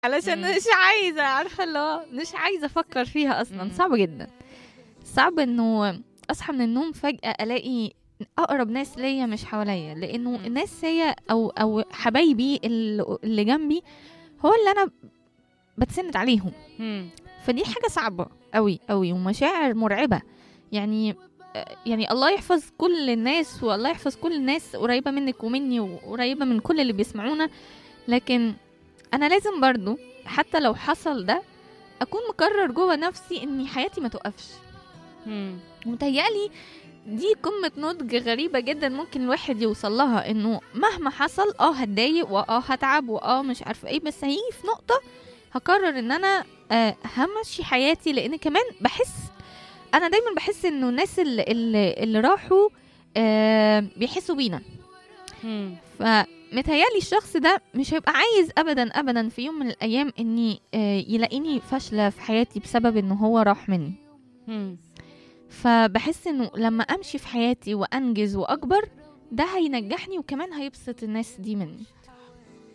علشان مم. مش عايزه عارفه اللي هو مش عايزه افكر فيها اصلا مم. صعب جدا صعب انه اصحى من النوم فجاه الاقي اقرب ناس ليا مش حواليا لانه مم. الناس هي او او حبايبي اللي اللي جنبي هو اللي انا بتسند عليهم مم. فدي حاجة صعبة قوي قوي ومشاعر مرعبة يعني يعني الله يحفظ كل الناس والله يحفظ كل الناس قريبة منك ومني وقريبة من كل اللي بيسمعونا لكن أنا لازم برضو حتى لو حصل ده أكون مقرر جوه نفسي إني حياتي ما توقفش مم. ومتهيألي دي قمة نضج غريبة جدا ممكن الواحد يوصل لها انه مهما حصل اه هتضايق واه هتعب واه مش عارفة ايه بس هيجي في نقطة هقرر ان انا آه همشي حياتي لان كمان بحس انا دايما بحس انه الناس اللي, اللي, اللي راحوا آه بيحسوا بينا مم. فمتهيألي الشخص ده مش هيبقى عايز ابدا ابدا في يوم من الايام اني آه يلاقيني فاشلة في حياتي بسبب انه هو راح مني مم. فبحس انه لما امشي في حياتي وانجز واكبر ده هينجحني وكمان هيبسط الناس دي مني